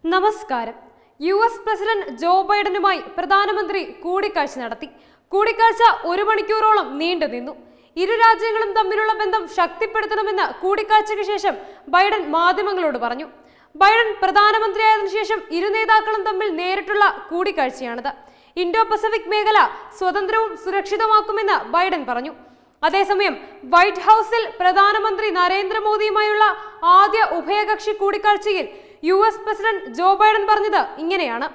നമസ്കാരം U S president Joe ബൈഡനുമായി പ്രധാനമന്ത്രി കൂടിക്കാഴ്ച നടത്തി കൂടിക്കാഴ്ച ഒരു മണിക്കൂറോളം നീണ്ടു നിന്നു ഇരു രാജ്യങ്ങളും തമ്മിലുള്ള ബന്ധം ശക്തിപ്പെടുത്തണമെന്ന് കൂടിക്കാഴ്ചയ്ക്ക് ശേഷം ബൈഡൻ മാധ്യമങ്ങളോട് പറഞ്ഞു ബൈഡൻ പ്രധാനമന്ത്രിയായതിനു ശേഷം ഇരു നേതാക്കളും തമ്മിൽ നേരിട്ടുള്ള കൂടിക്കാഴ്ചയാണിത് ഇൻഡോ പസഫിക് മേഖല സ്വതന്ത്രവും സുരക്ഷിതമാക്കുമെന്ന് ബൈഡൻ പറഞ്ഞു അതേസമയം വൈറ്റ് ഹൗസിൽ പ്രധാനമന്ത്രി നരേന്ദ്രമോദിയുമായുള്ള ആദ്യ ഉഭയകക്ഷി കൂടിക്കാഴ്ചയിൽ U S president Joe Biden പറഞ്ഞത് ഇങ്ങനെയാണ്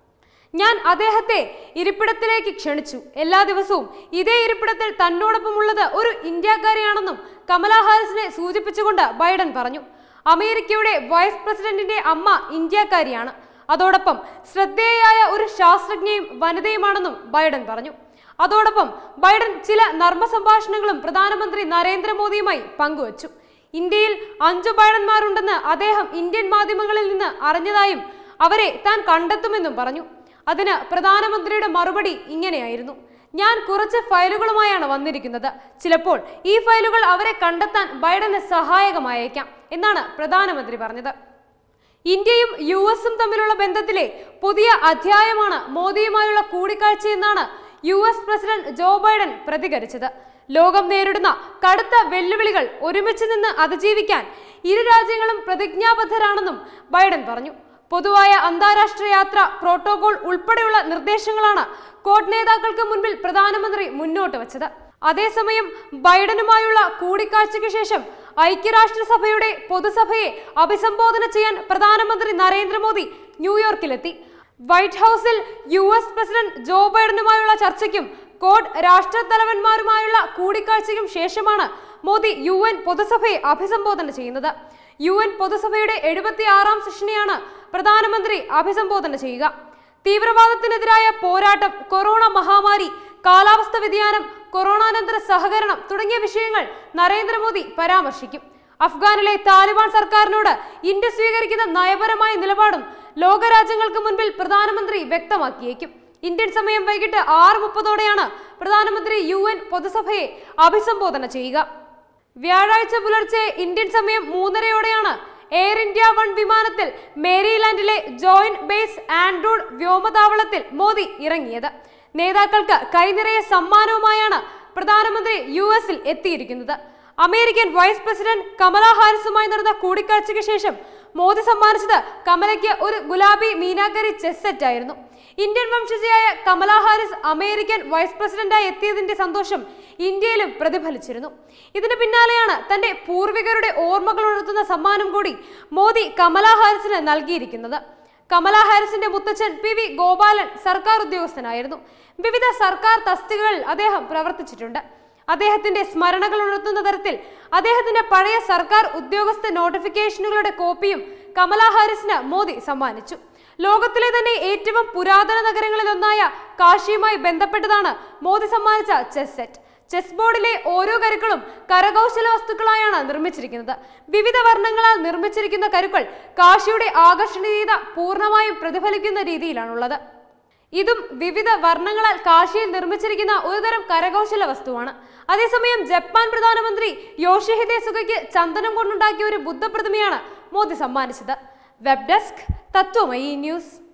ഞാൻ അദ്ദേഹത്തെ ഇരിപ്പിടത്തിലേക്ക് ക്ഷണിച്ചു എല്ലാ ദിവസവും ഇതേ ഇരിപ്പിടത്തിൽ തന്നോടൊപ്പമുള്ളത് ഒരു ഇന്ത്യക്കാരിയാണെന്നും കമലാ ഹാരിസിനെ സൂചിപ്പിച്ചുകൊണ്ട് ബൈഡൻ പറഞ്ഞു അമേരിക്കയുടെ വൈസ് പ്രസിഡന്റിന്റെ അമ്മ ഇന്ത്യക്കാരിയാണ് അതോടൊപ്പം ശ്രദ്ധേയയായ ഒരു ശാസ്ത്രജ്ഞയും വനിതയുമാണെന്നും ബൈഡൻ പറഞ്ഞു അതോടൊപ്പം ബൈഡൻ ചില നർമ്മ സംഭാഷണങ്ങളും പ്രധാനമന്ത്രി നരേന്ദ്രമോദിയുമായി പങ്കുവച്ചു ഇന്ത്യയിൽ അഞ്ചു ബൈഡന്മാരുണ്ടെന്ന് അദ്ദേഹം ഇന്ത്യൻ മാധ്യമങ്ങളിൽ നിന്ന് അറിഞ്ഞതായും അവരെ താൻ കണ്ടെത്തുമെന്നും പറഞ്ഞു അതിന് പ്രധാനമന്ത്രിയുടെ മറുപടി ഇങ്ങനെയായിരുന്നു ഞാൻ കുറച്ച് ഫയലുകളുമായാണ് വന്നിരിക്കുന്നത് ചിലപ്പോൾ ഈ ഫയലുകൾ അവരെ കണ്ടെത്താൻ ബൈഡന് സഹായകമായേക്കാം എന്നാണ് പ്രധാനമന്ത്രി പറഞ്ഞത് ഇന്ത്യയും യു എസും തമ്മിലുള്ള ബന്ധത്തിലെ പുതിയ അധ്യായമാണ് മോദിയുമായുള്ള കൂടിക്കാഴ്ചയെന്നാണ് U S president Joe Biden പ്രതികരിച്ചത് ലോകം നേരിടുന്ന കടുത്ത വെല്ലുവിളികൾ ഒരുമിച്ച് നിന്ന് അതിജീവിക്കാൻ ഇരു രാജ്യങ്ങളും പ്രതിജ്ഞാബദ്ധരാണെന്നും ബൈഡൻ പറഞ്ഞു പൊതുവായ അന്താരാഷ്ട്ര യാത്ര പ്രോട്ടോകോൾ ഉൾപ്പെടെയുള്ള നിർദ്ദേശങ്ങളാണ് കോഡ് നേതാക്കൾക്ക് മുൻപിൽ പ്രധാനമന്ത്രി മുന്നോട്ട് വച്ചത് അതേസമയം ബൈഡനുമായുള്ള കൂടിക്കാഴ്ചയ്ക്ക് ശേഷം ഐക്യരാഷ്ട്രസഭയുടെ പൊതുസഭയെ അഭിസംബോധന ചെയ്യാൻ പ്രധാനമന്ത്രി നരേന്ദ്രമോദി ന്യൂയോർക്കിലെത്തി വൈറ്റ് ഹൗസിൽ യു എസ് പ്രസിഡന്റ് ജോ ബൈഡനുമായുള്ള ചർച്ചയ്ക്കും കോഡ് രാഷ്ട്രത്തലവന്മാരുമായുള്ള കൂടിക്കാഴ്ചയ്ക്കും ശേഷമാണ് മോദി യു എൻ പൊതുസഭയെ അഭിസംബോധന ചെയ്യുന്നത് യു എൻ പൊതുസഭയുടെ എഴുപത്തി ആറാം സെഷനെയാണ് പ്രധാനമന്ത്രി അഭിസംബോധന ചെയ്യുക തീവ്രവാദത്തിനെതിരായ പോരാട്ടം കൊറോണ മഹാമാരി കാലാവസ്ഥ വ്യതിയാനം കൊറോണാനന്തര സഹകരണം തുടങ്ങിയ വിഷയങ്ങൾ നരേന്ദ്രമോദി പരാമർശിക്കും അഫ്ഗാനിലെ താലിബാൻ സർക്കാരിനോട് ഇന്ത്യ സ്വീകരിക്കുന്ന നയപരമായ നിലപാടും ലോകരാജ്യങ്ങൾക്ക് മുൻപിൽ പ്രധാനമന്ത്രി വ്യക്തമാക്കിയേക്കും ഇന്ത്യൻ സമയം വൈകിട്ട് ആറ് മുപ്പതോടെയാണ് പ്രധാനമന്ത്രി യു എൻ പൊതുസഭയെ അഭിസംബോധന ചെയ്യുക വ്യാഴാഴ്ച പുലർച്ചെ ഇന്ത്യൻ സമയം മൂന്നരയോടെയാണ് എയർ ഇന്ത്യ വൺ വിമാനത്തിൽ മേരിലാൻഡിലെ ജോയിന്റ് ബേസ് ആൻഡ്രൂഡ് വ്യോമതാവളത്തിൽ മോദി ഇറങ്ങിയത് നേതാക്കൾക്ക് കൈനിറയെ സമ്മാനവുമായാണ് പ്രധാനമന്ത്രി യു എസിൽ എത്തിയിരിക്കുന്നത് അമേരിക്കൻ വൈസ് പ്രസിഡന്റ് കമല ഹാരിസുമായി നടന്ന കൂടിക്കാഴ്ചയ്ക്ക് ശേഷം മോദി സമ്മാനിച്ചത് കമലയ്ക്ക് ഒരു ഗുലാബി മീനാകരി ചെസ് സെറ്റ് ആയിരുന്നു ഇന്ത്യൻ വംശജയായ കമല ഹാരിസ് അമേരിക്കൻ വൈസ് പ്രസിഡന്റായി എത്തിയതിന്റെ സന്തോഷം ഇന്ത്യയിലും പ്രതിഫലിച്ചിരുന്നു ഇതിന് പിന്നാലെയാണ് തന്റെ പൂർവികരുടെ ഓർമ്മകൾ ഉണർത്തുന്ന സമ്മാനം കൂടി മോദി കമല ഹാരിസിന് നൽകിയിരിക്കുന്നത് കമല ഹാരിസിന്റെ മുത്തച്ഛൻ പി വി ഗോപാലൻ സർക്കാർ ഉദ്യോഗസ്ഥനായിരുന്നു വിവിധ സർക്കാർ തസ്തികകളിൽ അദ്ദേഹം പ്രവർത്തിച്ചിട്ടുണ്ട് അദ്ദേഹത്തിന്റെ സ്മരണകൾ ഉണർത്തുന്ന തരത്തിൽ അദ്ദേഹത്തിന്റെ പഴയ സർക്കാർ ഉദ്യോഗസ്ഥ നോട്ടിഫിക്കേഷനുകളുടെ കോപ്പിയും കമല ഹാരിസിന് മോദി സമ്മാനിച്ചു ലോകത്തിലെ തന്നെ ഏറ്റവും പുരാതന നഗരങ്ങളിൽ ഒന്നായ കാശിയുമായി ബന്ധപ്പെട്ടതാണ് മോദി സമ്മാനിച്ച ചെസ് സെറ്റ് ചെസ് ബോർഡിലെ ഓരോ കരുക്കളും കരകൗശല വസ്തുക്കളായാണ് നിർമ്മിച്ചിരിക്കുന്നത് വിവിധ വർണ്ണങ്ങളാൽ നിർമ്മിച്ചിരിക്കുന്ന കരുക്കൾ കാശിയുടെ ആകർഷണീയത പൂർണ്ണമായും പ്രതിഫലിക്കുന്ന രീതിയിലാണുള്ളത് ഇതും വിവിധ വർണ്ണങ്ങളാൽ കാശിയിൽ നിർമ്മിച്ചിരിക്കുന്ന ഒരുതരം കരകൗശല വസ്തുവാണ് അതേസമയം ജപ്പാൻ പ്രധാനമന്ത്രി യോഷിഹിദെ സുഗയ്ക്ക് ചന്ദനം കൊണ്ടുണ്ടാക്കിയ ഒരു ബുദ്ധപ്രതിമയാണ് മോദി സമ്മാനിച്ചത് വെബ് ഡെസ്ക് തത്വമയി ന്യൂസ്